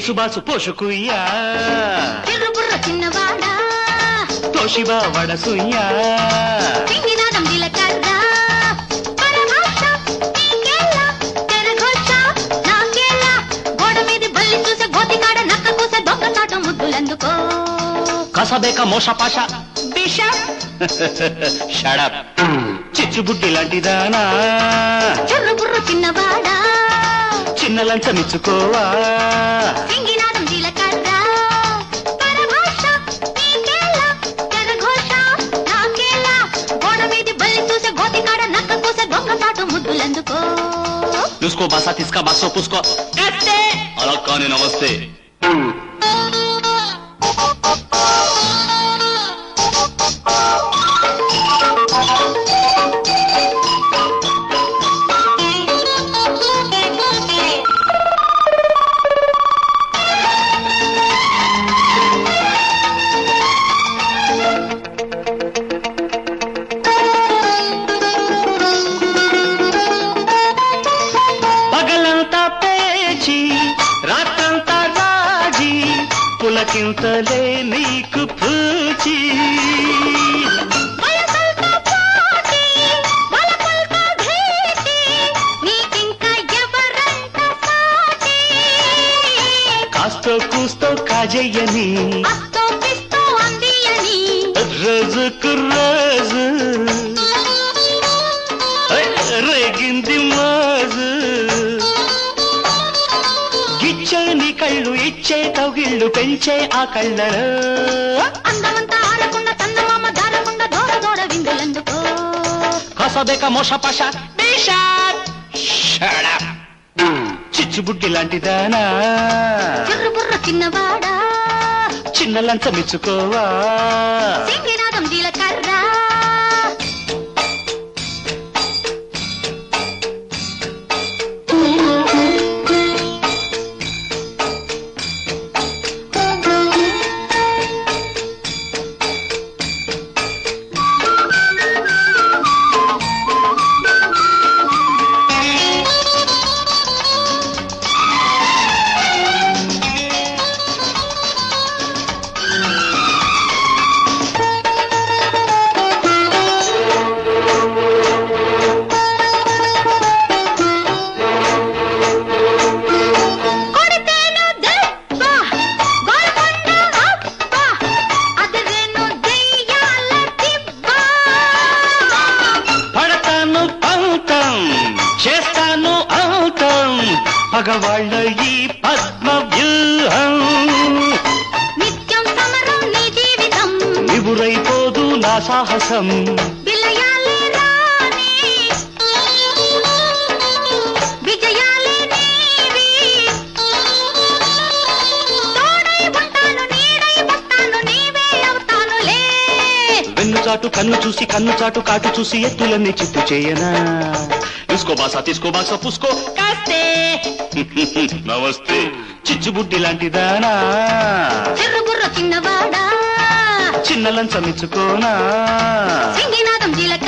కీచుబాసు పోషకుయ్యా చిర్రు బుర్ర చిన్నవాడా తోషిబా వడసుయ్యా పింగినాదం జీలకర్ర పరభాష నీకేలా తెరఘోష నాకేలా గోడ మీద బల్లి చూసే గోతికాడ నక్క కూసే దొంగ చాటు ముద్దులందుకో కసబేక మోషపాష బిషప్ షడప్ చిచ్చుబుడ్డి లాంటిదానా చిర్రు బుర్ర చిన్నవాడా చిన్న లంచమిచ్చుకోవా పింగినాదం జీలకర్ర పరభాష నీకేలా తెరఘోష నాకేలా గోడ మీద బల్లి చూసే గోతికాడ నక్క కూసే దొంగ చాటు ముద్దులందుకో చూసుకో బాసా తీసుకా బాసో పూసుకో అలా కానీ నమస్తే పగలంతా పేచి రాత్రంతా రాజీ పులకింతలే నీకు పూచి వయసంతా పోటీ, వలపులతో భేటీ, నీకింకా ఎవరంట సాటి? కాస్తో కూస్తో కాజయ్యని అస్తో పిస్తో అందియని, రోజుకు రోజు రేగింది మోజు గిచ్చే నీ కళ్ళు ఇచ్చే కౌగిళ్ళు పెంచే ఆ కళ్ళలో అందమంతా ఆడకుండా చందమామ దారకుండా దూర దూర విందులందుకో కసబేక మోషపాష చిచ్చుబుడ్డి లాంటిదానా చిర్రు బుర్ర చిన్నవాడా చిన్న లంచమిచ్చుకోవా సింగినాదం జీలకర్ర కొడితేను దెబ్బ, గోల్కొండ అబ్బ, అదిరేను దెయ్యాల దిబ్బ. పడతాను పంతం చేస్తాను అంతం పగవాళ్ళ ఈ పద్మ వ్యూహం నిత్యం సమరం నీ జీవితం నివురైపోదు నా సాహసం విలయాలే రాని విజయాలే నీవి తోడై ఉంటాను నీడై వస్తాను నీవే అవుతానులే వెన్ను చాటు కన్ను చూసి కన్ను చాటు కాటు చూసి ఎత్తులన్నీ చిత్తు చేయనా తీసుకో బాసా తీసుకో బాసా పూసుకో కాస్తే నమస్తే చిచ్చుబుడ్డి లాంటిదానా చిర్రు బుర్ర చిన్నవాడా చిన్న లంచమిచ్చుకోనా సింగినాదం జీల